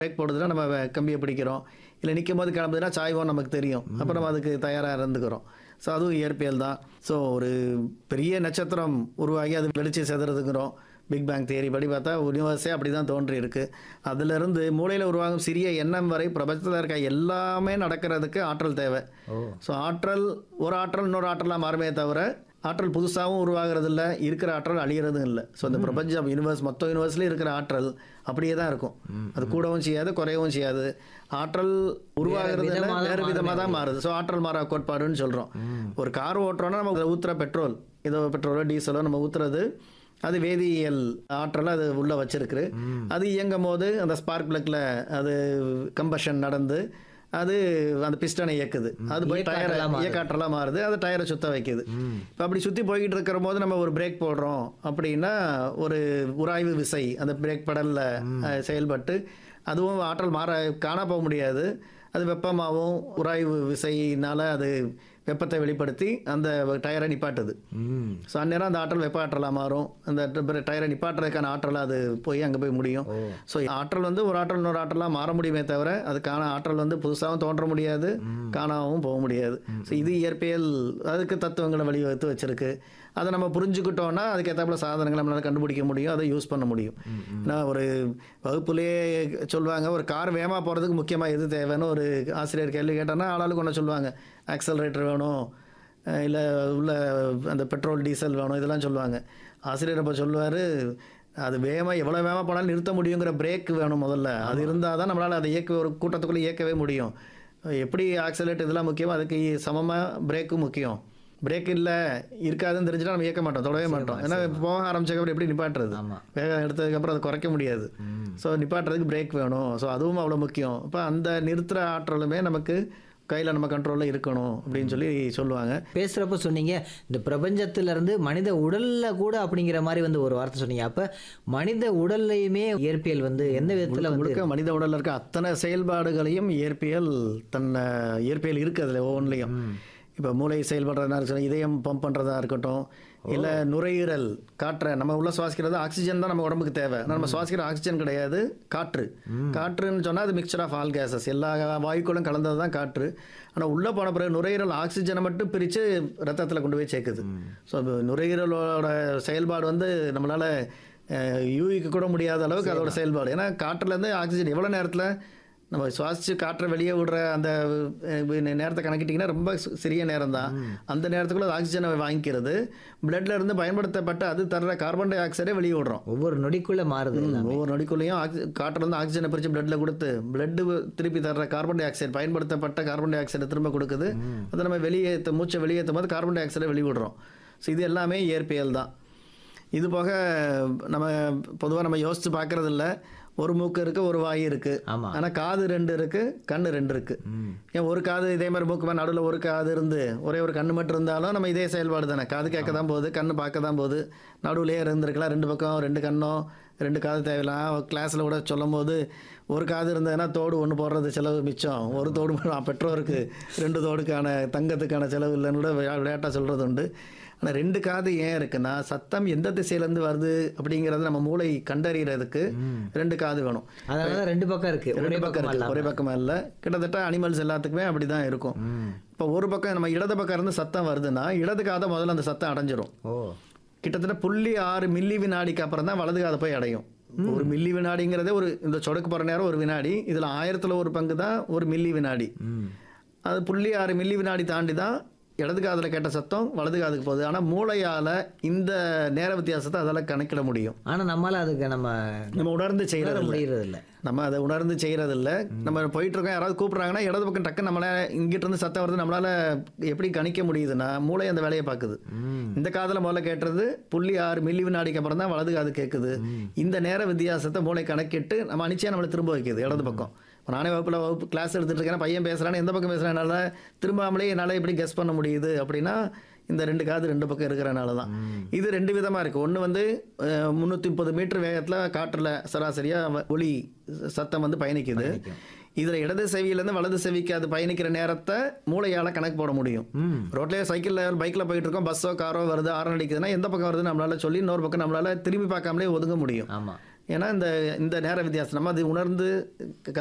Break போடுதுன்னா நம்ம வே- கம்பியை பிடிக்கிறோம் இல்லை நிற்கும் போது கிளம்புதுன்னா சாய்வோம் நமக்கு தெரியும் அப்போ நம்ம அதுக்கு தயாராக இருந்துக்கிறோம் ஸோ அதுவும் இயற்பியல் தான் ஸோ ஒரு பெரிய நட்சத்திரம் உருவாகி அது வெளிச்சு செதுறதுங்கிறோம் பிக் பேங் தியரி படி பார்த்தா யூனிவர்ஸே அப்படி தான் தோன்றி இருக்கு அதிலிருந்து மூளையில் உருவாகும் சிறிய எண்ணம் வரை பிரபஞ்சத்தில் இருக்க எல்லாமே நடக்கிறதுக்கு ஆற்றல் தேவை ஓ ஸோ ஆற்றல் ஒரு ஆற்றல் இன்னொரு ஆற்றலாக மாறுமே தவிர ஆற்றல் புதுசாகவும் உருவாகிறது இல்லை இருக்கிற ஆற்றல் அழியறதும் இல்லை ஸோ இந்த பிரபஞ்சம் யூனிவர்ஸ் மொத்த யூனிவர்ஸ்லேயும் இருக்கிற ஆற்றல் அப்படியே தான் இருக்கும் அது கூடவும் செய்யாது குறையவும் செய்யாது ஆற்றல் உருவாகிறது இல்லை விதமா தான் வேறு விதமாக தான் மாறுது ஸோ ஆற்றல் மாறா கோட்பாடுன்னு சொல்கிறோம் ஒரு கார் ஓட்டுறோன்னா நம்ம ஊற்றுற பெட்ரோல் ஏதோ பெட்ரோலோ டீசலோ நம்ம ஊற்றுறது அது வேதியியல் ஆற்றலை அது உள்ளே வச்சிருக்கு அது இயங்கும் போது அந்த ஸ்பார்க் பிளக்கில் அது கம்பஷன் நடந்து அது அந்த பிஸ்டனை இயக்குது அது போய் டயர் இயக்காற்றலா மாறுது. இயக்காற்றலாக மாறுது அது டயரை சுத்த வைக்குது இப்போ அப்படி சுற்றி போய்கிட்டு இருக்கிற போது நம்ம ஒரு பிரேக் போடுறோம் அப்படின்னா ஒரு உராய்வு விசை அந்த பிரேக் பெடலில் செயல்பட்டு அதுவும் ஆற்றல் மாற காண போக முடியாது அது வெப்பமாகவும் உராய்வு விசையினால் அது வெப்பத்தை வெளிப்படுத்தி அந்த டயரை நிப்பாட்டுது ம் ஸோ அந்நேரம் அந்த ஆற்றல் வெப்ப ஆற்றலாக மாறும் அந்த ட- டயரை நிப்பாட்டுறதுக்கான ஆற்றல் அது போய் அங்கே போய் முடியும் ஸோ ஆற்றல் வந்து ஒரு ஆற்றல் இன்னொரு ஆற்றலாக மாற முடியுமே தவிர அதுக்கான ஆற்றல் வந்து புதுசாகவும் தோன்ற முடியாது காணாமல் போக முடியாது ஸோ இது இயற்பியல் அதுக்கு தத்துவங்களை வழிவகுத்து வச்சிருக்கு அதை நம்ம புரிஞ்சுக்கிட்டோம்னா அதுக்கேற்றாப்புல சாதனங்களை நம்மளால கண்டுபிடிக்க முடியும் அதை யூஸ் பண்ண முடியும் ஏன்னா ஒரு வகுப்புலேயே சொல்லுவாங்க ஒரு கார் வேகமாக போகிறதுக்கு முக்கியமாக எது தேவைன்னு ஒரு ஆசிரியர் கேள்வி கேட்டோன்னா ஆளாளுக்கு ஒன்று சொல்லுவாங்க ஆக்சலரேட்டர் வேணும் இல்லை உள்ள அந்த பெட்ரோல் டீசல் வேணும் இதெல்லாம் சொல்லுவாங்க ஆசிரியர் அப்போ சொல்லுவார் அது வேகமாக எவ்வளோ வேகமாக போனாலும் நிறுத்த முடியுங்கிற பிரேக் வேணும் முதல்ல அது இருந்தால் தான் நம்மளால் அதை இயக்க ஒரு கூட்டத்துக்குள்ளே இயக்கவே முடியும் எப்படி ஆக்சலேட் இதெல்லாம் முக்கியமோ அதுக்கு சமமாக பிரேக்கும் முக்கியம் பிரேக் இல்லை இருக்காதுன்னு தெரிஞ்சுட்டா நம்ம இயக்க மாட்டோம் தொடவே மாட்டோம் ஏன்னா போக ஆரம்பிச்சதுக்கப்புறம் எப்படி நிப்பாட்டுறது ஆமா. வேகம் எடுத்ததுக்கப்புறம் அதை குறைக்க முடியாது ஸோ நிப்பாட்டுறதுக்கு பிரேக் வேணும் ஸோ அதுவும் அவ்வளோ முக்கியம் இப்போ அந்த நிறுத்துற ஆற்றலுமே நமக்கு கையில் நம்ம கண்ட்ரோலில் இருக்கணும் அப்படின்னு சொல்லி சொல்லுவாங்க பேசுறப்ப சொன்னீங்க இந்த பிரபஞ்சத்துல இருந்து மனித உடல்ல கூட அப்படிங்கிற மாதிரி வந்து ஒரு வார்த்தை சொன்னீங்க அப்ப மனித உடல்லையுமே இயற்பியல் வந்து எந்த விதத்துல வந்து முழுக்க மனித உடல்ல இருக்க அத்தனை செயல்பாடுகளையும் இயற்பியல் தன்னை இயற்பியல் இருக்குது அதில் ஒவ்வொன்றிலையும் இப்போ மூளை செயல்படுறதா இருக்கட்டும் இதயம் பம்ப் பண்ணுறதா இருக்கட்டும் இல்லை நுரையீரல் காற்றை நம்ம உள்ள சுவாசிக்கிறது ஆக்சிஜன் தான் நம்ம உடம்புக்கு தேவை ஆனா நம்ம சுவாசிக்கிற ஆக்சிஜன் கிடையாது காற்று காற்றுன்னு சொன்னால் அது மிக்சர் ஆஃப் ஆல் கேசஸ் எல்லா வாயுக்களும் கலந்தது தான் காற்று ஆனால் உள்ளே போன பிறகு நுரையீரல் ஆக்சிஜனை மட்டும் பிரித்து ரத்தத்தில் கொண்டு போய் சேர்க்குது ஸோ நுரையீரலோட செயல்பாடு வந்து நம்மளால் யூகிக்க கூட முடியாத அளவுக்கு அதோட செயல்பாடு ஏன்னா காற்றுலேருந்து ஆக்சிஜன் எவ்வளோ நேரத்தில் நம்ம சுவாசித்து காற்றை வெளியே விடுற அந்த அஹ், நேரத்தை கணக்கிட்டிங்கன்னா ரொம்ப சி- சிறிய நேரம் தான் அந்த நேரத்துக்குள்ள அது ஆக்சிஜனை வாங்கிக்கிறது பிளட்ல இருந்து பயன்படுத்தப்பட்ட அது தர்ற கார்பன் டை ஆக்சைடை வெளியே விடுறோம் ஒவ்வொரு நொடிக்குள்ள மாறுது எல்லாம். ஒவ்வொரு நொடிக்குள்ளேயும் ஆக்சி காற்றுல இருந்து ஆக்சிஜனை பிரித்து பிளட்ல கொடுத்து பிளட் திருப்பி தர்ற கார்பன் டை ஆக்சைடு பயன்படுத்தப்பட்ட கார்பன் டை ஆக்சைடை திரும்ப கொடுக்குது அதை நம்ம வெளியேற்ற மூச்சை வெளியேற்றும் போது கார்பன் டை ஆக்சைடை வெளியே விடுறோம் ஸோ இது எல்லாமே இயற்பியல் தான் இது போக நம்ம பொதுவாக நம்ம யோசித்து பார்க்கறது இல்ல ஒரு மூக்கு இருக்கு ஒரு வாய் இருக்கு ஆமா. ஆனால் காது ரெண்டு இருக்கு கண்ணு ரெண்டு இருக்கு ஏன் ஒரு காது இதே மாதிரி மூக்கு மேலே நடுவில் ஒரு காது இருந்து ஒரே ஒரு கண்ணு மட்டும் இருந்தாலும் நம்ம இதே செயல்பாடு தானே காது கேட்க தான் போகுது கண்ணு பார்க்க தான் போகுது நடுவுலயே இருந்திருக்கலாம் ரெண்டு பக்கம் ரெண்டு கண்ணோ ரெண்டு காது தேவையில்லாம் கிளாஸில் கூட சொல்லும் போது ஒரு காது இருந்ததுன்னா தோடு ஒன்று போடுறது செலவு மிச்சம் ஒரு தோடு மட்டும் பெட்ரோருக்கு ரெண்டு தோடுக்கான தங்கத்துக்கான செலவு இல்லைன்னு கூட விளையாட்டாக சொல்கிறது உண்டு ஆனால் ரெண்டு காது ஏன் இருக்குன்னா சத்தம் எந்த திசையிலேருந்து வருது அப்படிங்கிறத நம்ம மூளை கண்டறியறதுக்கு ரெண்டு காது வேணும் அதனால தான் ரெண்டு பக்கம் இருக்கு ஒரே ரெண்டு பக்கம் பக்கம் இருக்கு இல்லாம. ஒரே பக்கமா இல்லை கிட்டத்தட்ட அனிமல்ஸ் எல்லாத்துக்குமே அப்படி தான் இருக்கும் இப்போ ஒரு பக்கம் நம்ம இடது பக்கம் இருந்து சத்தம் வருதுன்னா இடது காதை முதல்ல அந்த சத்தம் அடைஞ்சிரும் ஓ கிட்டத்தட்ட புள்ளி ஆறு மில்லி வினாடிக்கு அப்புறம் தான் வலது காதை போய் அடையும் ஒரு மில்லி வினாடிங்கிறதே ஒரு இந்த சொடக்கு போகிற நேரம் ஒரு வினாடி இதில் ஆயிரத்தில் ஒரு பங்கு தான் ஒரு மில்லி வினாடி ம் அது புள்ளி ஆறு மில்லி வினாடி தாண்டி தான் இடது காதில் கேட்ட சத்தம் வலது காதுக்கு போகுது ஆனால் மூளையால் இந்த நேர வித்தியாசத்தை அதால் கணக்கிட முடியும் ஆனா நம்மளால அதுக்கு நம்ம நம்ம உணர்ந்து உணர செய்கிறது முடியறது இல்ல நம்ம அதை உணர்ந்து செய்கிறதில்ல நம்ம போயிட்டு இருக்கோம் யாராவது கூப்பிட்றாங்கன்னா இடது பக்கம் டக்கு நம்மளால இங்கிட்ட இருந்து சத்தம் வருது நம்மளால எப்படி கணிக்க முடியுதுன்னா மூளை அந்த வேலையை பார்க்குது இந்த காதில் முதல்ல கேட்டுறது புள்ளி ஆறு மில்லி வினாடிக்கு அப்புறம் தான் வலது காது கேட்குது இந்த நேர வித்தியாசத்தை மூளை கணக்கிட்டு நம்ம அனிச்சையாக நம்மளை திரும்ப வைக்குது இடது பக்கம் இப்போ நானே வகுப்பில் வகுப்பு கிளாஸ் எடுத்துட்டு இருக்கேன் பையன் பேசுகிறான்னு எந்த பக்கம் பேசுகிறேன் என்னால் திரும்பாமலே என்னால் எப்படி கெஸ் பண்ண முடியுது அப்படின்னா இந்த ரெண்டு காது ரெண்டு பக்கம் இருக்கிறனால தான் இது ரெண்டு விதமாக இருக்குது ஒன்று வந்து முந்நூற்றி முப்பது மீட்டர் வேகத்தில் காற்றில் சராசரியாக ஒளி சத்தம் வந்து பயணிக்குது இதில் இடது செவியிலேருந்து வலது செவிக்கு அது பயணிக்கிற நேரத்தை மூளையால் கணக்கு போட முடியும் ம் ரோட்லேயே சைக்கிளில் பைக்கில் போயிட்டு இருக்கோம் பஸ்ஸோ காரோ வருது ஆரம் அடிக்குதுன்னா எந்த பக்கம் வருதுன்னு நம்மளால சொல்லி இன்னொரு பக்கம் நம்மளால திரும்பி பார்க்காமலே ஒதுங்க முடியும் ஆமா ஏன்னா இந்த இந்த நேர வித்தியாசம் நம்ம அது உணர்ந்து